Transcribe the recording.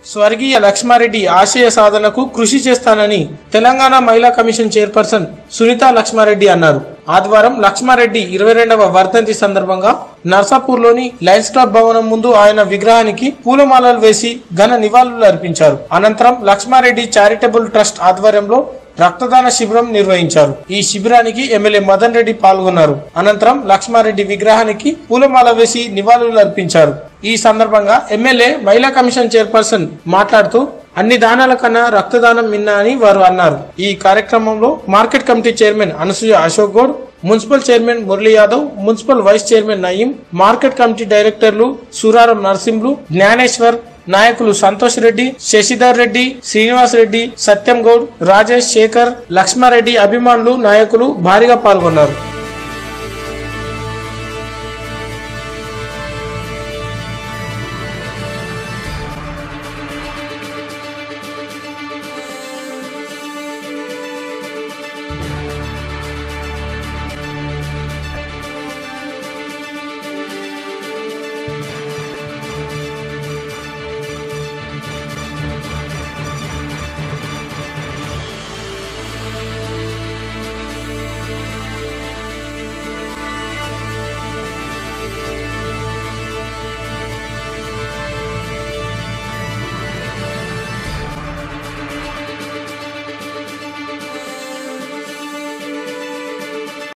స్వర్గీయ లక్ష్మారెడ్డి ఆశయ సాధనకు కృషి చేస్తానని తెలంగాణ మహిళా కమిషన్ చైర్పర్సన్ సునీత లక్ష్మారెడ్డి అన్నారు ఆదివారం లక్ష్మారెడ్డి ఇరవై రెండవ వర్ధంతి సందర్భంగా నర్సాపూర్లోని లయన్స్ క్లబ్ భవనం ముందు ఆయన విగ్రహానికి పూలమాలలు వేసి ఘన నివాళులు అర్పించారు అనంతరం లక్ష్మారెడ్డి చారిటబుల్ ట్రస్ట్ ఆధ్వర్యంలో రక్తదాన శిబిరం నిర్వహించారు ఈ శిబిరానికి ఎమ్మెల్యే మదన్ రెడ్డి పాల్గొన్నారు అనంతరం లక్ష్మారెడ్డి విగ్రహానికి పూలమాల వేసి నివాళులు అర్పించారు ఈ సందర్భంగా ఎమ్మెల్యే మహిళా కమిషన్ చైర్పర్సన్ మాట్లాడుతూ అన్ని దానాల కన్నా రక్తదానం మిన్న అని వారు అన్నారు ఈ కార్యక్రమంలో market committee chairman Anasuya Ashok Goud municipal chairman Murali Yadav municipal vice chairman Naeem market committee డైరెక్టర్లు సూరారం నరసింహులు జ్ఞానేశ్వర్ నాయకులు సంతోష్ రెడ్డి శశిధర్ రెడ్డి శ్రీనివాస్ రెడ్డి సత్యం గౌడ్ రాజేష్ శేఖర్ లక్ష్మారెడ్డి అభిమానులు నాయకులు భారీగా పాల్గొన్నారు